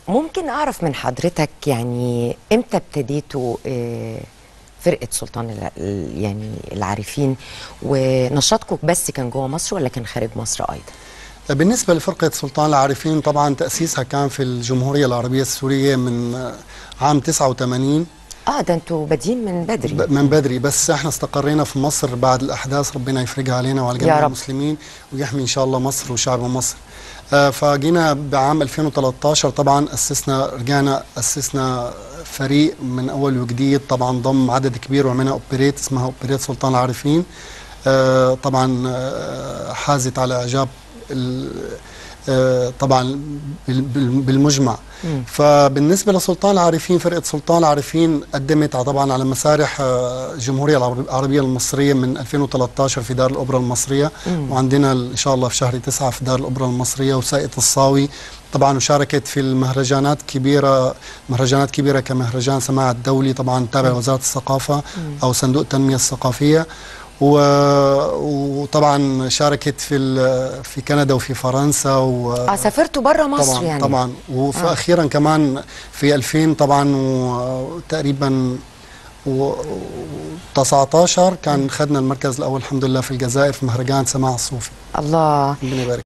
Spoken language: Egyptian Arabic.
ممكن اعرف من حضرتك يعني امتى ابتديتوا آه، فرقه سلطان الع- ال- يعني العارفين ونشاطكم بس كان جوه مصر ولا كان خارج مصر ايضا بالنسبة لفرقة سلطان العارفين طبعا تأسيسها كان في الجمهورية العربية السورية من آه، عام 89 اه ده انتوا بادئين من بدري ب- من بدري بس احنا استقرينا في مصر بعد الأحداث ربنا يفرجها علينا وعلى يا جميع رب. المسلمين ويحمي إن شاء الله مصر وشعب مصر آه، فجينا بعام 2013 طبعا أسسنا رجعنا أسسنا فريق من أول وجديد طبعا ضم عدد كبير وعملنا أوبريت اسمها أوبريت سلطان العارفين آه، طبعا آه، حازت على إعجاب ال- آه، طبعا بال- بال- بالمجمع مم. فبالنسبه لسلطان العارفين فرقه سلطان العارفين قدمت طبعا على مسارح آه، الجمهوريه العرب- العربيه المصريه من 2013 في دار الاوبرا المصريه مم. وعندنا ان شاء الله في شهر 9 في دار الاوبرا المصريه وساقية الصاوي طبعا وشاركت في المهرجانات كبيره مهرجانات كبيره كمهرجان سماع الدولي طبعا تابع لوزاره الثقافه او صندوق التنميه الثقافيه و... وطبعا شاركت في ال... في كندا وفي فرنسا و... اه سافرتوا بره مصر طبعا يعني طبعا واخيرا كمان في 2000 طبعا وتقريبا و 19 كان خدنا المركز الاول الحمد لله في الجزائر في مهرجان سماع الصوفي الله ربنا يبارك